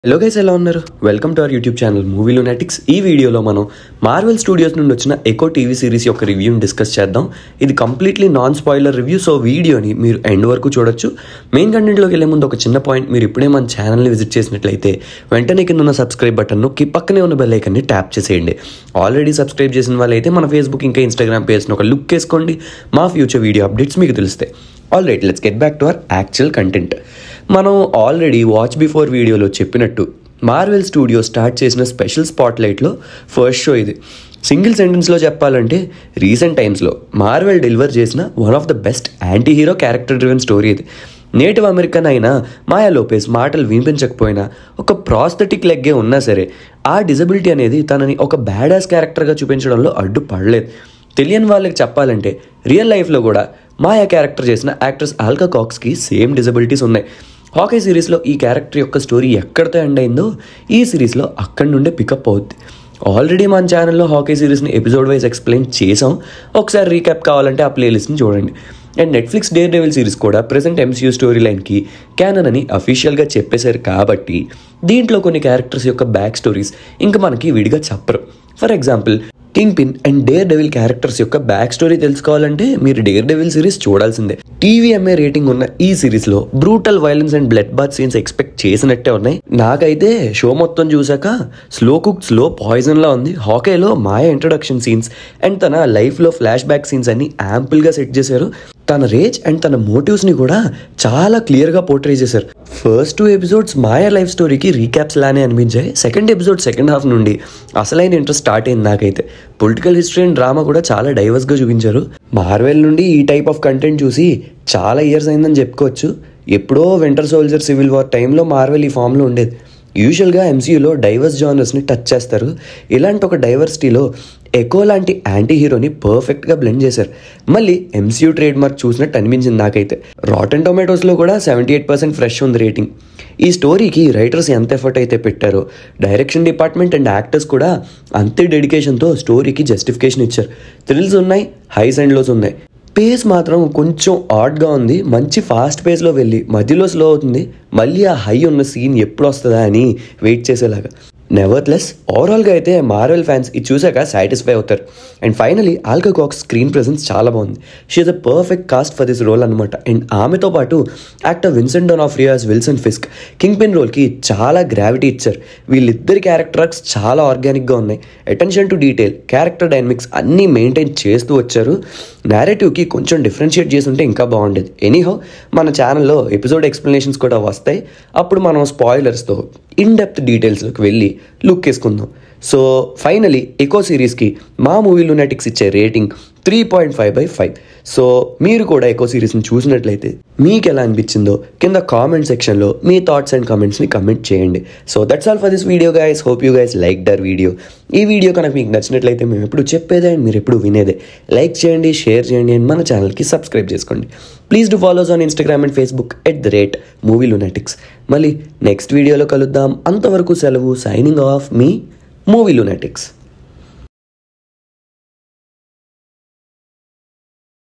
hello guys ఎలా ఉన్నారు welcome to our YouTube channel movie lunatics ఈ వీడియోలో మనం మార్వెల్ స్టూడియోస్ నుండి వచ్చిన ఎకో టీవీ సిరీస్ యొక్క రివ్యూని డిస్కస్ చేద్దాం ఇది completely non spoiler review so వీడియోని మీరు ఎండ్ వరకు చూడొచ్చు మెయిన్ కంటెంట్లోకి వెళ్ళే ముందు ఒక చిన్న పాయింట్ మీరు ఇప్పుడే మన ఛానల్ని విజిట్ చేసినట్లయితే వెంటనే కింద ఉన్న సబ్స్క్రైబ్ బటన్ నొక్కి పక్కనే ఉన్న బెల్ ఐకన్ని ట్యాప్ చేసేయండి ఆల్రెడీ సబ్స్క్రైబ్ చేసిన వాళ్ళైతే మన ఫేస్బుక్ ఇంకా ఇన్స్టాగ్రామ్ పేజ్ని ఒక లుక్ వేసుకోండి మా ఫ్యూచర్ వీడియో అప్డేట్స్ మీకు తెలుస్తాయి all right let's get back to our actual content మనం ఆల్రెడీ వాచ్ బిఫోర్ వీడియోలో చెప్పినట్టు మార్వెల్ స్టూడియో స్టార్ట్ చేసిన స్పెషల్ స్పాట్లైట్లో ఫస్ట్ షో ఇది సింగిల్ సెంటెన్స్లో చెప్పాలంటే రీసెంట్ టైమ్స్లో మార్వెల్ డెలివర్ చేసిన one of the best anti hero character driven story ఇది నేటివ్ అమెరికన్ అయినా మాయా లోపేస్ మాటలు వినిపించకపోయినా ఒక ప్రాస్థెటిక్ లెగ్గే ఉన్నా సరే ఆ డిజబిలిటీ అనేది తనని ఒక బ్యాడాస్ క్యారెక్టర్గా చూపించడంలో అడ్డుపడలేదు తెలియని వాళ్ళకి చెప్పాలంటే రియల్ లైఫ్లో కూడా మాయా క్యారెక్టర్ చేసిన యాక్ట్రెస్ ఆల్కా కాక్స్కి సేమ్ డిజబిలిటీస్ ఉన్నాయి హాకీ సిరీస్లో ఈ క్యారెక్టర్ యొక్క స్టోరీ ఎక్కడితో ఎండ్ అయిందో ఈ సిరీస్లో అక్కడి నుండే పికప్ అవుద్ది ఆల్రెడీ మన ఛానల్లో హాకీ సిరీస్ని ఎపిసోడ్ వైజ్ ఎక్స్ప్లెయిన్ చేసాం ఒకసారి రీక్యాప్ కావాలంటే ఆ ప్లేలిస్ట్ని చూడండి and Netflix Daredevil series కూడా ప్రెసెంట్ ఎంసీయూ స్టోరీ లైన్కి క్యానన్ అని అఫీషియల్గా చెప్పేశారు కాబట్టి దీంట్లో కొన్ని క్యారెక్టర్స్ యొక్క బ్యాక్ స్టోరీస్ ఇంకా మనకి విడిగా చెప్పరు for example Kingpin and Daredevil characters యొక్క బ్యాక్ స్టోరీ తెలుసుకోవాలంటే మీరు డేర్ డెవిల్ సిరీస్ చూడాల్సిందే టీవీఎంఏ రేటింగ్ ఉన్న ఈ సిరీస్లో brutal violence and blood bath scenes expect చేసినట్టే ఉన్నాయి నాకైతే షో మొత్తం చూసాక స్లో కుక్ స్లో పాయిజన్ లా ఉంది హాకేలో మాయ ఇంట్రడక్షన్ సీన్స్ అండ్ తన లైఫ్లో ఫ్లాష్ బ్యాక్ సీన్స్ అన్ని యాంపుల్గా సెట్ చేశారు తన రేజ్ అండ్ తన మోటివ్స్ని కూడా చాలా క్లియర్గా పోర్ట్రే చేశారు first two episodes Maya life స్టోరీకి రీక్యాప్స్ లానే అనిపించాయి సెకండ్ ఎపిసోడ్ సెకండ్ హాఫ్ నుండి అసలైన ఇంట్రెస్ట్ స్టార్ట్ అయింది నాకైతే పొలిటికల్ హిస్టరీ అండ్ డ్రామా కూడా చాలా డైవర్స్గా చూపించారు మార్వెల్ నుండి ఈ టైప్ ఆఫ్ కంటెంట్ చూసి చాలా ఇయర్స్ అయిందని చెప్పుకోవచ్చు ఎప్పుడో వింటర్ సోల్జర్ సివిల్ వార్ టైంలో మార్వెల్ ఈ ఫామ్లో ఉండేది యూజువల్గా ఎంసీయూలో డైవర్స్ జానర్స్ని టచ్ చేస్తారు ఇలాంటి ఒక డైవర్సిటీలో ఎకో లాంటి యాంటీ హీరోని పర్ఫెక్ట్గా బ్లెండ్ చేశారు మళ్ళీ ఎంసీయూ ట్రేడ్ మార్క్ చూసినట్టు అనిపించింది నాకైతే రాటన్ టొమాటోస్లో కూడా సెవెంటీ ఎయిట్ పర్సెంట్ ఫ్రెష్ ఉంది రేటింగ్ ఈ స్టోరీకి రైటర్స్ ఎంత ఎఫర్ట్ అయితే పెట్టారో డైరెక్షన్ డిపార్ట్మెంట్ అండ్ యాక్టర్స్ కూడా అంతే డెడికేషన్తో స్టోరీకి జస్టిఫికేషన్ ఇచ్చారు థ్రిల్స్ ఉన్నాయి హైస్ అండ్ లోస్ ఉన్నాయి పేస్ మాత్రం కొంచెం ఆడ్గా ఉంది మంచి ఫాస్ట్ పేస్లో వెళ్ళి మధ్యలో స్లో అవుతుంది మళ్ళీ ఆ హై ఉన్న సీన్ ఎప్పుడు వస్తుందా అని వెయిట్ చేసేలాగా నెవర్లెస్ ఓవరాల్గా అయితే మార్వెల్ ఫ్యాన్స్ ఇది చూసాక సాటిస్ఫై అవుతారు and finally Alaqua Cox screen presence చాలా బాగుంది she's a perfect cast for this role అనమాట అండ్ ఆమెతో పాటు actor Vincent D'Onofrio Wilson Fisk Kingpin రోల్కి చాలా గ్రావిటీ ఇచ్చారు వీళ్ళిద్దరి క్యారెక్టర్ ఆర్క్స్ చాలా ఆర్గానిక్గా ఉన్నాయి attention to detail character dynamics అన్నీ మెయింటైన్ చేస్తూ వచ్చారు నేరేటివ్కి కొంచెం డిఫరెన్షియేట్ చేసి ఉంటే ఇంకా బాగుండేది ఎనీహౌ మన ఛానల్లో ఎపిసోడ్ ఎక్స్ప్లెనేషన్స్ కూడా వస్తాయి అప్పుడు మనం స్పాయిలర్స్తో ఇన్ డెప్త్ డీటెయిల్స్లోకి వెళ్ళి లుక్ వేసుకుందాం సో ఫైనలీ ఎకో సిరీస్కి మా మూవీ లునాటిక్స్ ఇచ్చే rating three point five by five so మీరు కూడా ఎకో సిరీస్ని చూసినట్లయితే మీకు ఎలా అనిపించిందో కింద కామెంట్ సెక్షన్లో మీ థాట్స్ అండ్ కామెంట్స్ని కమెంట్ చేయండి so that's all for this video guys hope you guys like the video ఈ వీడియో కనుక మీకు నచ్చినట్లయితే మేము ఎప్పుడు చెప్పేదే అండ్ మీరు ఎప్పుడు వినేదే లైక్ చేయండి షేర్ చేయండి అండ్ మన ఛానల్కి సబ్స్క్రైబ్ చేసుకోండి please do follow us on Instagram and Facebook at the rate movie lunatics మళ్ళీ నెక్స్ట్ వీడియోలో కలుద్దాం అంతవరకు సెలవు సైనింగ్ ఆఫ్ మీ మూవీ లునాటిక్స్